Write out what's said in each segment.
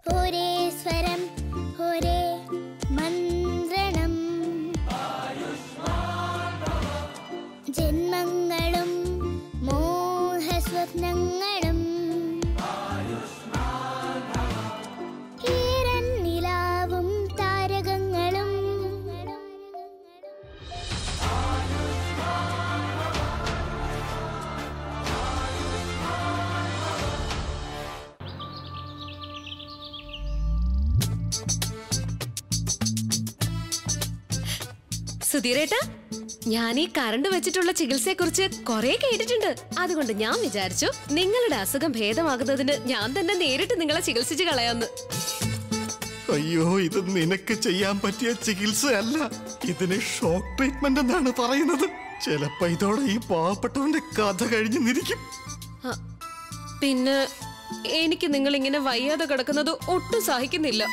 ഒരേ സ്വരം ഒരേ മന്ത്രണം ജന്മങ്ങളും മോഹസ്വപ്നങ്ങളും ഈരൻ നിലാവും താരകങ്ങളും സുധീരേട്ടാ ഞാൻ ഈ കറണ്ട് വെച്ചിട്ടുള്ള ചികിത്സയെ കുറിച്ച് കുറെ കേട്ടിട്ടുണ്ട് അതുകൊണ്ട് ഞാൻ വിചാരിച്ചു നിങ്ങളുടെ അസുഖം ഭേദമാകുന്നതിന് ഞാൻ തന്നെ നേരിട്ട് നിങ്ങളെ ചികിത്സിച്ച് കളയാന്ന് അയ്യോ ഇത് നിനക്ക് ചെയ്യാൻ പറ്റിയ ചികിത്സയല്ല ഇതിന് ഷോക്ക് ട്രീറ്റ്മെന്റ് എന്നാണ് പറയുന്നത് ചിലപ്പോ ഇതോടെ ഈ പാവപ്പെട്ടവന്റെ കഥ കഴിഞ്ഞു നിരിക്കും അ, പിന്നെ എനിക്ക് നിങ്ങൾ ഇങ്ങനെ വയ്യാതെ കിടക്കുന്നത് ഒട്ടും സഹിക്കുന്നില്ല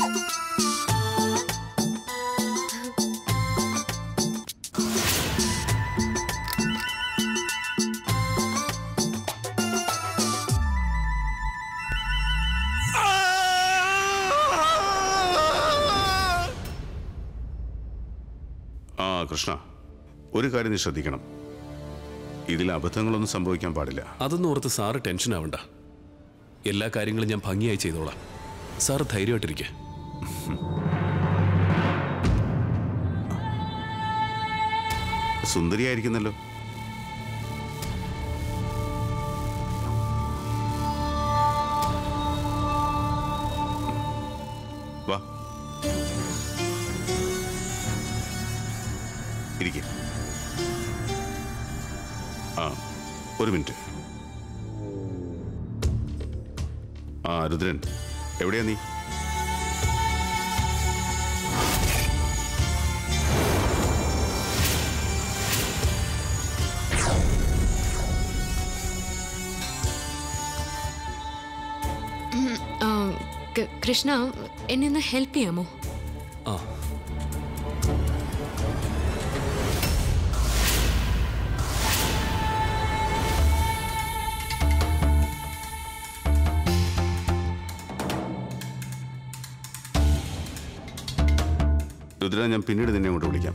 ആ കൃഷ്ണ ഒരു കാര്യം നീ ശ്രദ്ധിക്കണം ഇതിൽ അബദ്ധങ്ങളൊന്നും സംഭവിക്കാൻ പാടില്ല അതൊന്നും ഓർത്ത് സാറ് ടെൻഷൻ ആവണ്ട എല്ലാ കാര്യങ്ങളും ഞാൻ ഭംഗിയായി ചെയ്തോളാം സാറ് ധൈര്യമായിട്ടിരിക്കെ സുന്ദരിയായിരിക്കുന്നല്ലോ വാ ഇരിക്കെ ആ ഒരു മിനിറ്റ് ആ രുദ്രൻ എവിടെയാ നീ കൃഷ്ണ എന്നെ ഒന്ന് ഹെൽപ്പ് ചെയ്യാമോ ആ രുദ്ര ഞാൻ പിന്നീട് നിന്നെ അങ്ങോട്ട് വിളിക്കാം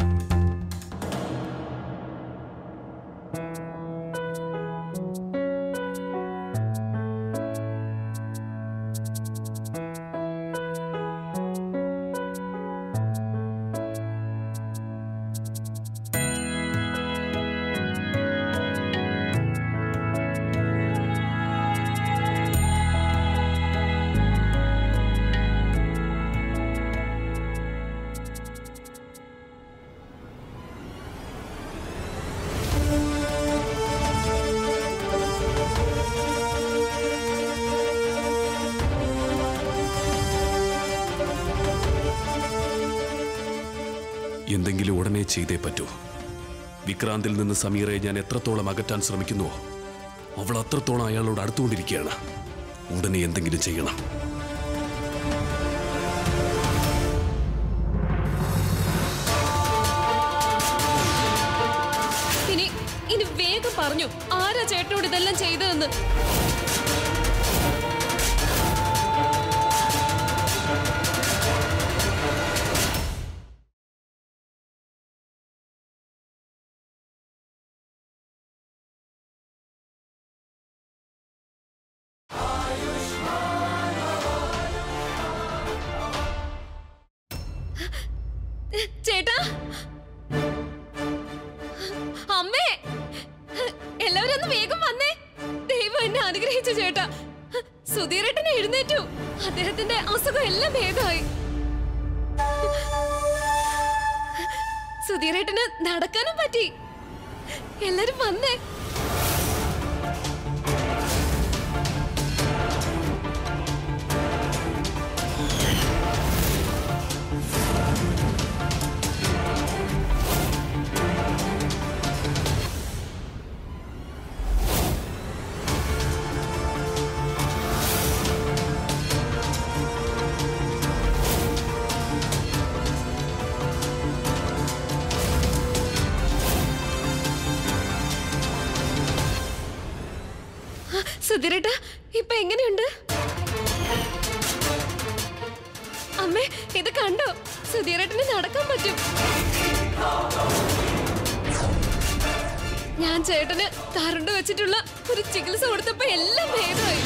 എന്തെങ്കിലും ഉടനെ ചെയ്തേ പറ്റൂ വിക്രാന്തിൽ നിന്ന് സമീറയെ ഞാൻ എത്രത്തോളം അകറ്റാൻ ശ്രമിക്കുന്നുവോ അവൾ അത്രത്തോളം അയാളോട് അടുത്തുകൊണ്ടിരിക്കുകയാണ് ഉടനെ എന്തെങ്കിലും ചെയ്യണം ഇനി ഇനി വേഗം പറഞ്ഞു ആരാ ചേട്ടനോട് ഇതെല്ലാം ചെയ്തതെന്ന് ചേട്ടാ അമ്മേ എല്ലാവരും ഒന്ന് വേഗം വന്നേ ദൈവം എന്നെ അനുഗ്രഹിച്ചു ചേട്ടാ സുധീരേട്ടനെ എഴുന്നേറ്റു അദ്ദേഹത്തിന്റെ അസുഖം എല്ലാം ഭേദമായി സുധീരേട്ടന് നടക്കാനും പറ്റി എല്ലാരും വന്നേ സുധീരേട്ട ഇപ്പൊ എങ്ങനെയുണ്ട് അമ്മേ ഇത് കണ്ടോ സുധീരേട്ടന് നടക്കാൻ പറ്റും ഞാൻ ചേട്ടന് കറണ്ട് വെച്ചിട്ടുള്ള ഒരു ചികിത്സ കൊടുത്തപ്പോ എല്ലാം ഭേദമായി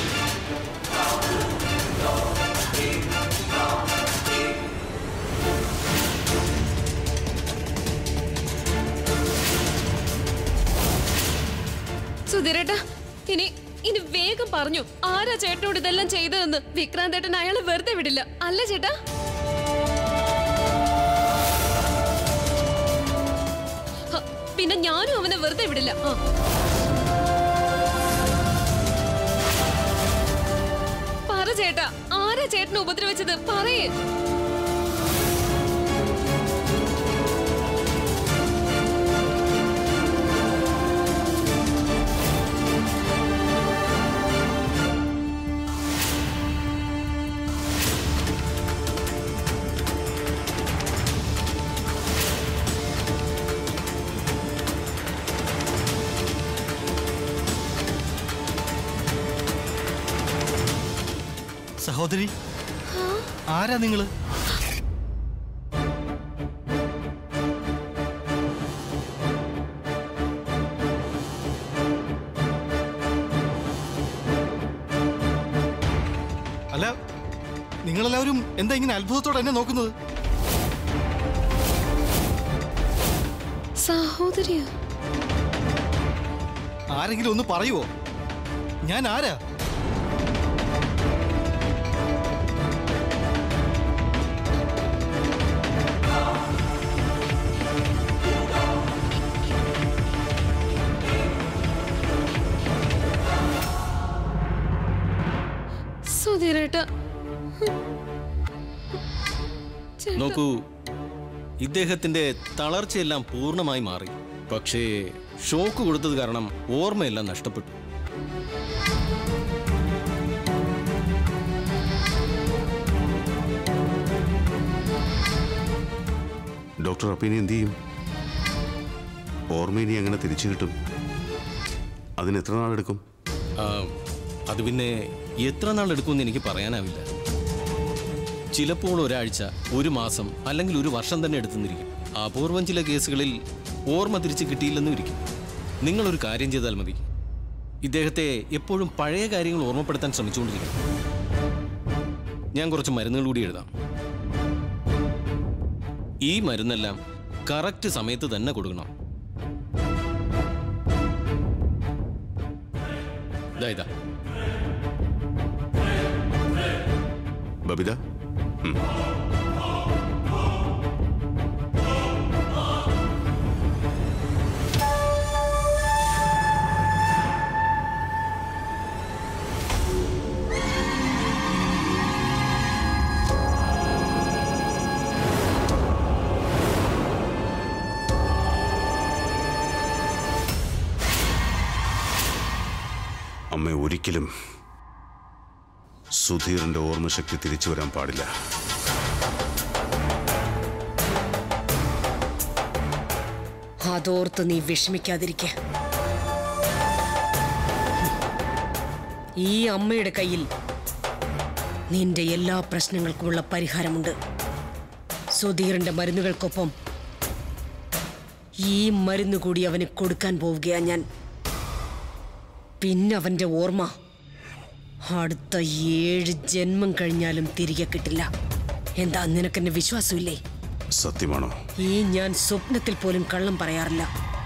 സുധീരേട്ടാ ഇനി ഇനി വേഗം പറഞ്ഞു ആരാ ചേട്ടനോട് ഇതെല്ലാം ചെയ്തതെന്ന് വിക്രാന്ത് ഏട്ടൻ അയാളെ വെറുതെ വിടില്ല അല്ലേ ചേട്ടാ ഹ, പിന്നെ ഞാനും അവനെ വെറുതെ വിടില്ല ആ. പറ ചേട്ടാ ആരാ ചേട്ടനെ ഉപദ്രവിച്ചത് പറയേ സഹോദരി ആരാ നിങ്ങള് അല്ല നിങ്ങളെല്ലാവരും എന്താ ഇങ്ങനെ അത്ഭുതത്തോടെ എന്നെ നോക്കുന്നത് സഹോദരിയോ ആരെങ്കിലും ഒന്ന് പറയുവോ ഞാൻ ആരാ സുധീരേട്ടാ നോക്കൂ ഇദ്ദേഹത്തിന്റെ തളർച്ചയെല്ലാം പൂർണ്ണമായി മാറി പക്ഷേ ഷോക്ക് കൊടുത്തത് കാരണം ഓർമ്മയെല്ലാം നഷ്ടപ്പെട്ടു ഡോക്ടർ അപ്പം ഇനി എന്ത് ചെയ്യും ഓർമ്മ ഇനി എങ്ങനെ തിരിച്ചു കിട്ടും അതിന് എത്ര നാളെടുക്കും ആ, അത് പിന്നെ എത്ര നാൾ എടുക്കുമെന്ന് എനിക്ക് പറയാനാവില്ല ചിലപ്പോൾ ഒരാഴ്ച ഒരു മാസം അല്ലെങ്കിൽ ഒരു വർഷം തന്നെ എടുത്തുന്നിരിക്കും അപൂർവം ചില കേസുകളിൽ ഓർമ്മ തിരിച്ച് കിട്ടിയില്ലെന്നും ഇരിക്കും നിങ്ങളൊരു കാര്യം ചെയ്താൽ മതി ഇദ്ദേഹത്തെ എപ്പോഴും പഴയ കാര്യങ്ങൾ ഓർമ്മപ്പെടുത്താൻ ശ്രമിച്ചുകൊണ്ടിരിക്കണം ഞാൻ കുറച്ച് മരുന്നുകൾ കൂടി എഴുതാം ഈ മരുന്നെല്ലാം കറക്റ്റ് സമയത്ത് തന്നെ കൊടുക്കണം ദാ ഇതാ ബബിത ഉം. അമ്മ ഒരിക്കലും സുധീറിന്റെ ഓർമ്മശക്തി തിരിച്ചു വരാൻ പാടില്ല അതോർത്ത് നീ വിഷമിക്കാതിരിക്ക ഈ അമ്മയുടെ കയ്യിൽ നിന്റെ എല്ലാ പ്രശ്നങ്ങൾക്കുമുള്ള പരിഹാരമുണ്ട് സുധീറിന്റെ മരുന്നുകൾക്കൊപ്പം ഈ മരുന്ന് കൂടി അവന് കൊടുക്കാൻ പോവുകയാ ഞാൻ പിന്നെ അവന്റെ ഓർമ്മ അടുത്ത ഏഴ് ജന്മം കഴിഞ്ഞാലും തിരികെ കിട്ടില്ല എന്താ നിനക്കെന്നെ വിശ്വാസമില്ലേ സത്യമാണോ ഈ ഞാൻ സ്വപ്നത്തിൽ പോലും കള്ളം പറയാറില്ല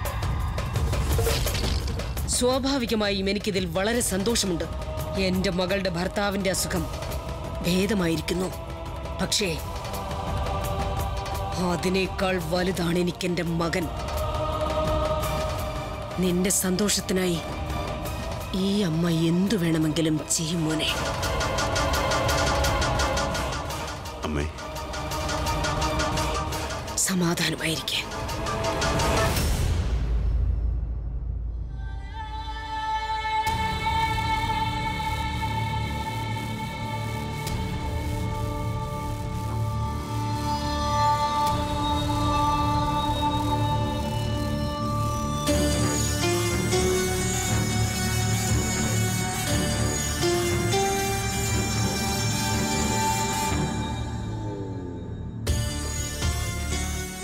സ്വാഭാവികമായും എനിക്കിതിൽ വളരെ സന്തോഷമുണ്ട് എന്റെ മകളുടെ ഭർത്താവിന്റെ അസുഖം ഭേദമായിരിക്കുന്നു പക്ഷേ അതിനേക്കാൾ വലുതാണ് എനിക്കെന്റെ മകൻ നിന്റെ സന്തോഷത്തിനായി ഈ അമ്മ എന്തു വേണമെങ്കിലും ചെയ്യും മോനെ അമ്മേ സമാധാനമായിരിക്കേ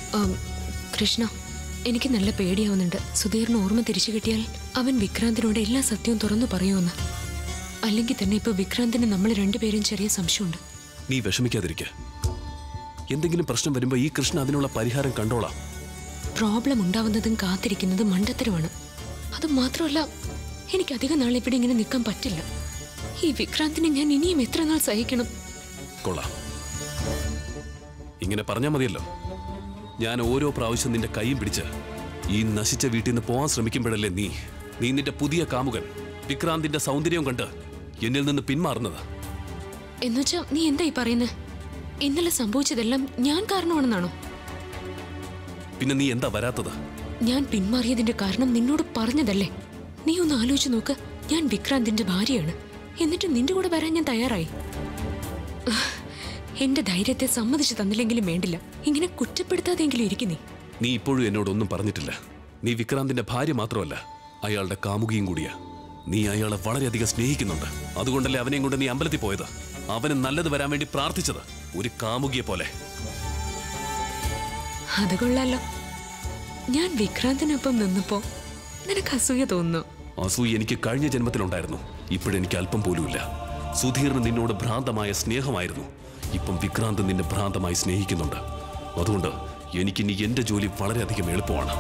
ആം, കൃഷ്ണ എനിക്ക് നല്ല പേടിയാവുന്നുണ്ട് സുധീറിന് ഓർമ്മ തിരിച്ചു കിട്ടിയാൽ അവൻ വിക്രാന്തിനോട് എല്ലാ സത്യവും തുറന്നു പറയുമെന്ന് അല്ലെങ്കിൽ തന്നെ ഇപ്പൊ വിക്രാന്തിന് നമ്മൾ രണ്ടുപേരും ചെറിയ സംശയമുണ്ട് നീ വിഷമിക്കാതിരിക്ക എന്തെങ്കിലും പ്രശ്നം വരുമ്പോ ഈ കൃഷ്ണ അതിനുള്ള പരിഹാരം കണ്ടോളാം പ്രോബ്ലം ഉണ്ടാവുന്നതും കാത്തിരിക്കുന്നതും മണ്ടത്തരമാണ് അത് മാത്രമല്ല എനിക്ക് അധികം നാൾ ഇവിടെ ഇങ്ങനെ നിൽക്കാൻ പറ്റില്ല ഈ വിക്രാന്തിനെ ഞാൻ ഇനിയും എത്ര നാൾ സഹിക്കണം കൊള്ളാം ഇങ്ങനെ പറഞ്ഞാൽ മതിയല്ലോ ഞാൻ ഓരോ പ്രാവശ്യം നിന്റെ കൈയും പിടിച്ച് ഈ നശിച്ച വീട്ടിൽ നിന്ന് പോകാൻ ശ്രമിക്കുമ്പോഴല്ലേ നീ നീ നിന്റെ പുതിയ കാമുകൻ വിക്രാന്തിന്റെ സൗന്ദര്യം കണ്ട് എന്നിൽ നിന്ന് പിന്മാറുന്നത് എന്നുവെച്ചാ നീ എന്താ ഈ പറയുന്നത് ഇന്നലെ സംഭവിച്ചതെല്ലാം ഞാൻ കാരണമാണെന്നാണോ പിന്നെ നീ എന്താ വരാത്തത് ഞാൻ പിന്മാറിയതിന്റെ കാരണം നിന്നോട് പറഞ്ഞതല്ലേ നീ ഒന്ന് ആലോചിച്ച് നോക്ക് ഞാൻ വിക്രാന്തിന്റെ ഭാര്യയാണ് എന്നിട്ട് നിന്റെ കൂടെ വരാൻ ഞാൻ തയ്യാറായി എന്റെ ധൈര്യത്തെ സമ്മതിച്ചു തന്നില്ലെങ്കിലും വേണ്ടില്ല ഇങ്ങനെ കുറ്റപ്പെടുത്താതെങ്കിലും ഇരിക്കും നീ നീ ഇപ്പോഴും എന്നോടൊന്നും പറഞ്ഞിട്ടില്ല നീ വിക്രാന്തിന്റെ ഭാര്യ മാത്രമല്ല അയാളുടെ കാമുകിയും കൂടിയാ നീ അയാളെ വളരെയധികം സ്നേഹിക്കുന്നുണ്ട് അതുകൊണ്ടല്ലേ അവനെയും കൊണ്ട് നീ അമ്പലത്തിൽ പോയത് അവന് നല്ലത് വരാൻ വേണ്ടി പ്രാർത്ഥിച്ചത് ഒരു കാമുകിയെ പോലെ അത് കൊള്ളാലോ ഞാൻ വിക്രാന്തിനൊപ്പം നിന്നപ്പോ നിനക്ക് അസൂയ തോന്നുന്നു അസൂയ എനിക്ക് കഴിഞ്ഞ ജന്മത്തിലുണ്ടായിരുന്നു ഇപ്പോഴെനിക്ക് അല്പം പോലുമില്ല സുധീറിന് നിന്നോട് ഭ്രാന്തമായ സ്നേഹമായിരുന്നു ഇപ്പം വിക്രാന്ത് നിന്നെ ഭ്രാന്തമായി സ്നേഹിക്കുന്നുണ്ട് അതുകൊണ്ട് എനിക്കിനി എന്റെ ജോലി വളരെയധികം എളുപ്പമാണ്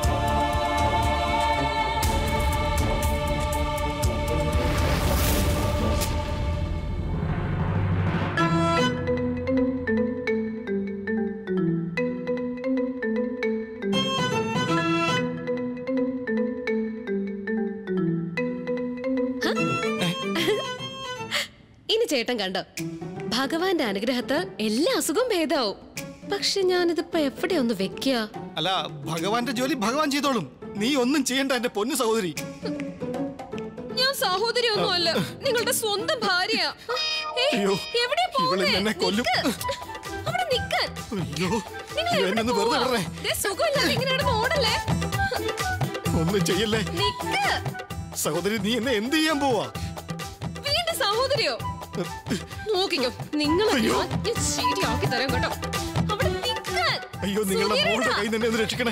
ഇനി ചേട്ടൻ കണ്ടോ ഭഗവാന്റെ അനുഗ്രഹത്ത് എല്ലാ അസുഖവും ഭേദാവും പക്ഷെ ഞാനിതിപ്പോ എവിടെ ഒന്ന് വെക്കുക അല്ല ഭഗവാന്റെ ജോലി ഭഗവാൻ ചെയ്തോളും നീ ഒന്നും ചെയ്യണ്ട എന്റെ പൊന്നു സഹോദരി ഞാൻ സഹോദരി ഒന്നുമല്ല നിങ്ങളുടെ സ്വന്തം ഭാര്യ അയ്യോ, ഇവള് എന്നെ കൊല്ലും. അവിടെ നിക്കാൻ അയ്യോ നിങ്ങൾ അയ്യോ, എവിടെ എന്നെ ഒന്ന് വെറുതെ പോവാ? വിടണേ ദേ സുഖമില്ലാതെ ഇങ്ങനെ കിടന്ന് ഓടല്ലേ ഒന്നും ചെയ്യല്ലേ നിക്ക് സഹോദരി നീ എന്നെ എന്ത് ചെയ്യാൻ പോവാ വീണ്ടും സഹോദരിയോ നോക്കിക്കോ നിങ്ങൾ അയ്യോ. ശരിയാക്കി തരാം കേട്ടോ അവിടെ നിക്കാൻ അയ്യോ നിങ്ങളുടെ മോളുടെ സുധീരേട്ടാ. കൈ തന്നെ ഒന്ന് രക്ഷിക്കണേ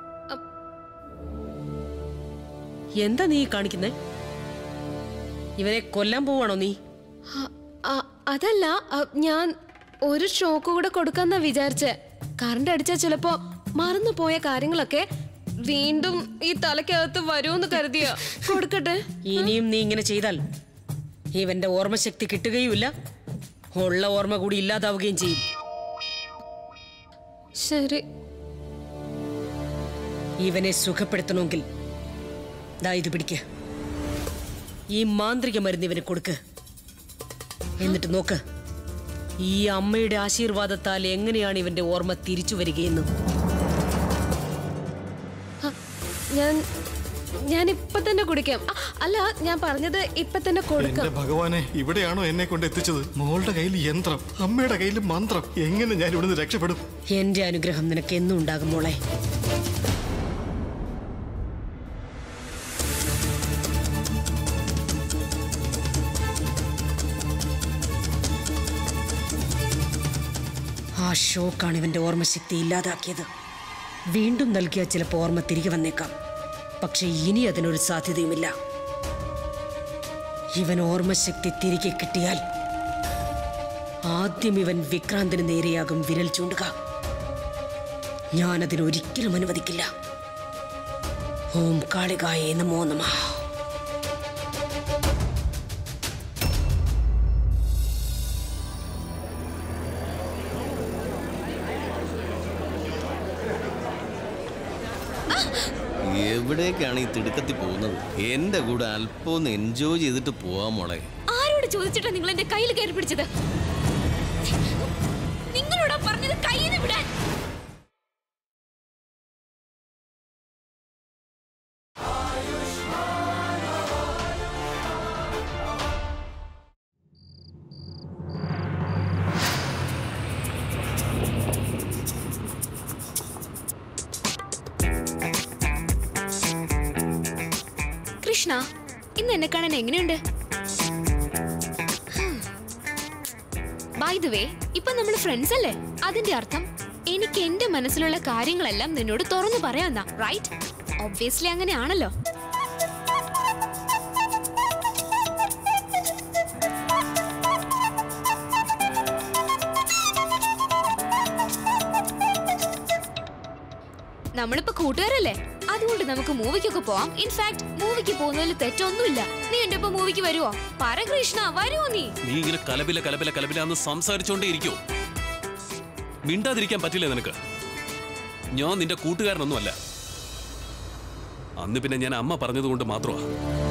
എന്താ നീ കാണിക്കുന്നേ ഇവനെ കൊല്ലാൻ പോവാണോ നീ അ- അ- അതല്ല അ, ഞാൻ ഒരു ഷോക്ക് കൂടെ കൊടുക്കാന്നാ വിചാരിച്ചേ കറണ്ട് അടിച്ചാ ചിലപ്പോ മറന്നു പോയ കാര്യങ്ങളൊക്കെ വീണ്ടും ഈ തലക്കകത്ത് വരുമെന്ന് കരുതിയ കൊടുക്കട്ടെ ഇനിയും നീ ഇങ്ങനെ ചെയ്താൽ ഇവന്റെ ഓർമ്മശക്തി കിട്ടുകയുമില്ല ഉള്ള ഓർമ്മ കൂടി ഇല്ലാതാവുകയും ചെയ്യും ശരി ഇവനെ സുഖപ്പെടുത്തണമെങ്കിൽ ദാ ഇത് പിടിക്ക് ഈ മാന്ത്രിക മരുന്ന് ഇവന് കൊടുക്ക് എന്നിട്ട് നോക്ക് ഈ അമ്മയുടെ ആശീർവാദത്താൽ എങ്ങനെയാണ് ഇവന്റെ ഓർമ്മ തിരിച്ചു വരികയെന്ന് ഹ, ഞാൻ ഞാൻ ഇപ്പൊ തന്നെ കുടിക്കാം അ, അല്ല ഞാൻ പറഞ്ഞത് ഇപ്പൊ തന്നെ കൊടുക്കാം എന്റെ ഭഗവാനെ ഇവിടെയാണോ എന്നെ കൊണ്ട് എത്തിച്ചത് മോളുടെ കയ്യിൽ യന്ത്രം അമ്മയുടെ കയ്യിൽ മന്ത്രം എങ്ങനെ ഞാൻ ഇവിടുന്ന് രക്ഷപ്പെടും എന്റെ അനുഗ്രഹം നിനക്ക് എന്നും ഉണ്ടാകും മോളെ ആ ഷോക്കാണ് ഇവന്റെ ഓർമ്മശക്തി ഇല്ലാതാക്കിയത് വീണ്ടും നൽകിയ ചിലപ്പോൾ ഓർമ്മ തിരികെ വന്നേക്കാം പക്ഷെ ഇനി അതിനൊരു സാധ്യതയുമില്ല ഇവൻ ഓർമ്മശക്തി തിരികെ കിട്ടിയാൽ ആദ്യം ഇവൻ വിക്രാന്തിന് നേരെയാകും വിരൽ ചൂണ്ടുക ഞാനതിന് ഒരിക്കലും അനുവദിക്കില്ല ഓം കാളികായേ നമോ നമ എവിടേക്കാണ് ഈ തിടുക്കത്തിൽ പോകുന്നത് എന്റെ കൂടെ അല്പം ഒന്ന് എൻജോയ് ചെയ്തിട്ട് പോവാൻ മോളെ ആരോട് ചോദിച്ചിട്ടാ നിങ്ങൾ എന്റെ കയ്യിൽ കയറി പിടിച്ചത് നിങ്ങളോടാ പറഞ്ഞത് കയ്യിൽ വിടാൻ കൃഷ്ണ ഇന്ന് എന്നെ കാണാൻ എങ്ങനെയുണ്ട് ബൈ ദ വേ ഇപ്പൊ നമ്മൾ ഫ്രണ്ട്സ് അല്ലേ അതിന്റെ അർത്ഥം എനിക്ക് എന്റെ മനസ്സിലുള്ള കാര്യങ്ങളെല്ലാം നിന്നോട് തുറന്നു പറയാന്നാ റൈറ്റ് ഒബ്വിയസ്ലി അങ്ങനെയാണല്ലോ നമ്മളിപ്പോ കൂട്ടുകാരല്ലേ അതുകൊണ്ട് നമുക്ക് മൂവിക്കൊക്കെ പോവാം ഇൻഫാക്ട് മൂവിക്ക് പോകുന്നതിൽ തെറ്റൊന്നുമില്ല നീ എന്റെ ഒപ്പം മൂവിക്ക് വരുവോ പറ കൃഷ്ണ വരുവോ നീ നീ ഇങ്ങനെ കലപില കലപില കലപില എന്ന് സംസാരിച്ചോണ്ടേ ഇരിക്കോ മിണ്ടാതിരിക്കാൻ പറ്റില്ല നിനക്ക് ഞാൻ നിന്റെ കൂട്ടുകാരനൊന്നുമല്ല അന്ന് പിന്നെ ഞാൻ അമ്മ പറഞ്ഞതുകൊണ്ട് മാത്രമാ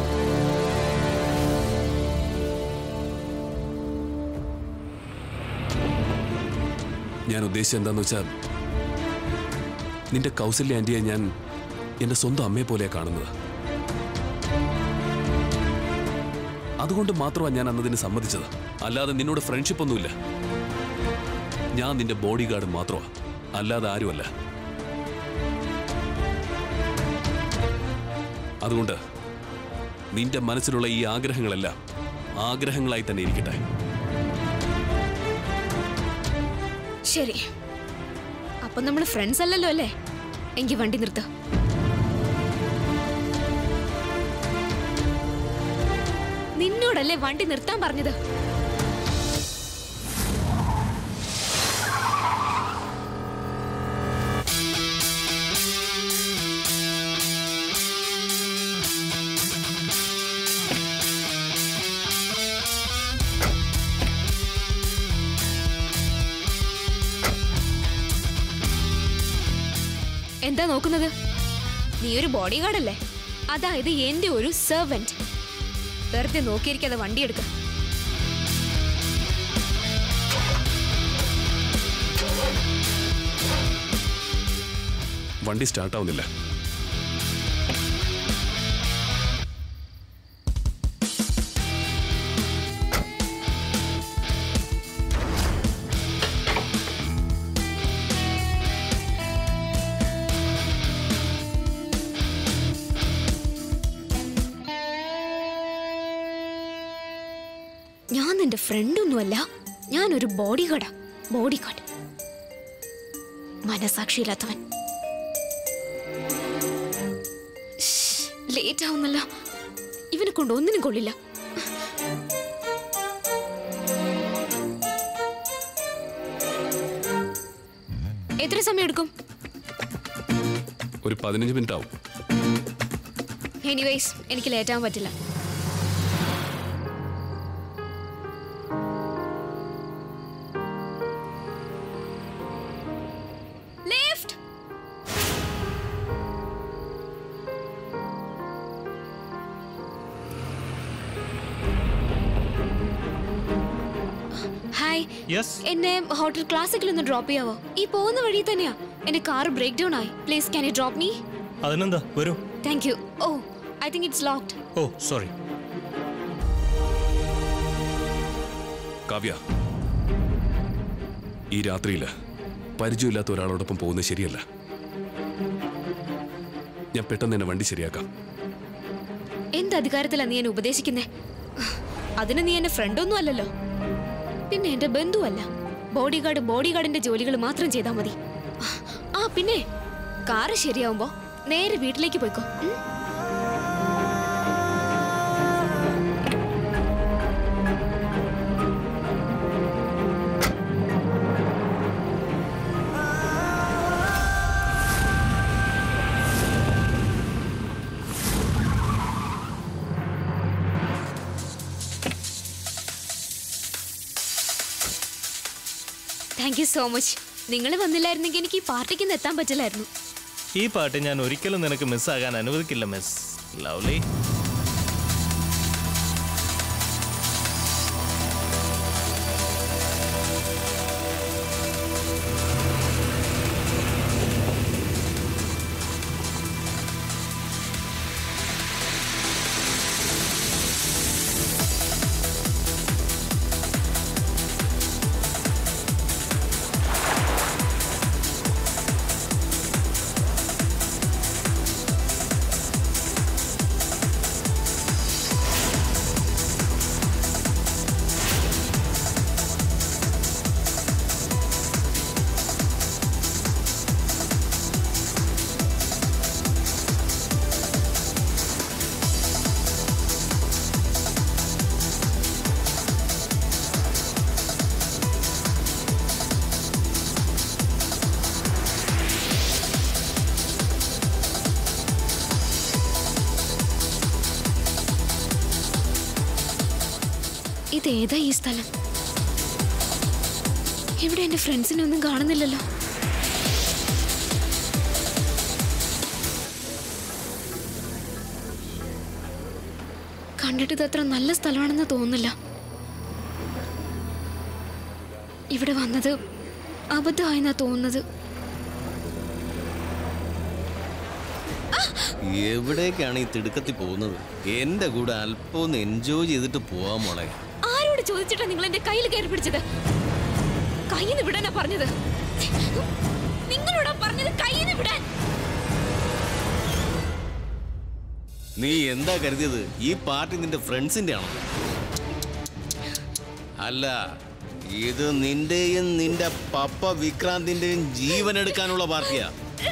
ഞാൻ ഉദ്ദേശിച്ചത് എന്താന്ന് വെച്ചാൽ നിന്റെ കൗസല്യ ആന്റിയെ ഞാൻ എന്റെ സ്വന്തം അമ്മയെ പോലെയാ കാണുന്നത് അതുകൊണ്ട് മാത്രമാണ് ഞാൻ അന്നതിന് സമ്മതിച്ചത് അല്ലാതെ നിന്നോട് ഫ്രണ്ട്ഷിപ്പ് ഒന്നുമില്ല ഞാൻ നിന്റെ ബോഡി ഗാർഡ് മാത്രമാ അല്ലാതെ ആരുമല്ല അതുകൊണ്ട് നിന്റെ മനസ്സിലുള്ള ഈ ആഗ്രഹങ്ങളെല്ലാം ആഗ്രഹങ്ങളായി തന്നെ ഇരിക്കട്ടെ ശരി അപ്പൊ നമ്മൾ ഫ്രണ്ട്സ് അല്ലല്ലോ അല്ലേ എങ്കിൽ വണ്ടി നിർത്ത നിന്നോടല്ലേ വണ്ടി നിർത്താൻ പറഞ്ഞത് എന്താ നോക്കുന്നത് നീ ഒരു ബോഡി ഗാർഡല്ലേ അതായത് എന്റെ ഒരു സെർവന്റ് വെറുതെ നോക്കിയിരിക്കാതെ വണ്ടി എടുക്ക വണ്ടി സ്റ്റാർട്ടാവുന്നില്ല ഞാൻ നിന്റെ ഫ്രണ്ടൊന്നുമല്ല ഞാനൊരു ബോഡി ഗാർഡാ ബോഡി ഗാർഡ് മനസാക്ഷിയില്ലാത്തവൻ ലേറ്റ് ആവുന്നല്ല ഇവനെ കൊണ്ട് ഒന്നിനും കൊള്ളില്ല എത്ര സമയം എടുക്കും ഒരു പതിനഞ്ച് മിനിറ്റ് ആവും എനിവേസ് എനിക്ക് ലേറ്റ് ആവാൻ പറ്റില്ല ലിഫ്റ്റ് ഹായ് യെസ് എന്നെ ഹോട്ടൽ ക്ലാസിക്കിൽ ഒന്ന് ഡ്രോപ്പ് ചെയ്യാവോ ഈ പോകുന്ന വഴി തന്നെയാ എന്റെ കാർ ബ്രേക്ക് ഡൗൺ ആയി please can you drop me അതിനെന്താ വരൂ thank you oh I think it's locked oh sorry Kavya ഈ രാത്രിയിൽ പരിചയമില്ലാത്ത ഒരാളോടൊപ്പം പോകുന്നത് ശരിയല്ല ഞാൻ പെട്ടെന്ന് തന്നെ വണ്ടി ശരിയാക്കാം എന്ത് അധികാരത്തിലാ നീ എന്നെ ഉപദേശിക്കുന്നേ അതിന് നീ എന്റെ ഫ്രണ്ടൊന്നും അല്ലല്ലോ പിന്നെ എന്റെ ബന്ധുവല്ല ബോഡി ഗാർഡ് ബോഡി ഗാർഡിന്റെ ജോലികൾ മാത്രം ചെയ്താൽ മതി ആ പിന്നെ കാറ് ശരിയാവുമ്പോ നേരെ വീട്ടിലേക്ക് പോയിക്കോ ഉം? താങ്ക് യു സോ മച്ച് നിങ്ങൾ വന്നില്ലായിരുന്നെങ്കിൽ എനിക്ക് ഈ പാർട്ടിക്ക് ഇന്ന് എത്താൻ പറ്റില്ലായിരുന്നു ഈ പാട്ട് ഞാൻ ഒരിക്കലും നിനക്ക് മിസ്സാകാൻ അനുവദിക്കില്ല മിസ് ലവ്ലി ഇതേതാ ഈ സ്ഥലം ഇവിടെ എന്റെ ഫ്രണ്ട്സിനെ ഒന്നും കാണുന്നില്ലല്ലോ കണ്ടിട്ട് ഇത് അത്ര നല്ല സ്ഥലമാണെന്ന് തോന്നുന്നില്ല ഇവിടെ വന്നത് അബദ്ധമായെന്നാ തോന്നുന്നത് എവിടേക്കാണ് ഈ തിടുക്കത്തിൽ പോകുന്നത് എന്റെ കൂടെ അല്പം ഒന്ന് എൻജോയ് ചെയ്തിട്ട് പോവാൻ മോളെ ആരോട് ചോദിച്ചിട്ടാ നിങ്ങൾ എന്റെ കയ്യിൽ കയറി പിടിച്ചത് കയ്യിൽ നിന്ന് വിടാനാ പറഞ്ഞത് നിങ്ങളോടാ പറഞ്ഞത് കയ്യിൽ നിന്ന് വിടാൻ നീ എന്താ കരുതിയത് ഈ പാർട്ടി നിന്റെ ഫ്രണ്ട്സിന്റെ ആണോ അല്ല ഇത് നിന്റെയും നിന്റെ പപ്പ വിക്രാന്തിന്റെയും ജീവൻ എടുക്കാനുള്ള പാർട്ടിയാ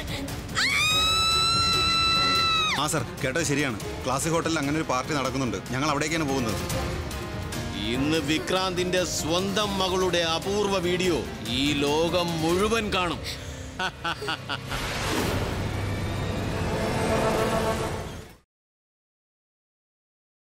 ആ സർ കേട്ടത് ശരിയാണ് ക്ലാസിക് ഹോട്ടലിൽ അങ്ങനെ ഒരു പാർട്ടി നടക്കുന്നുണ്ട് ഞങ്ങൾ അവിടേക്കാണ് പോകുന്നത് ഇന്ന് വിക്രാന്തിന്റെ സ്വന്തം മകളുടെ അപൂർവ വീഡിയോ ഈ ലോകം മുഴുവൻ കാണും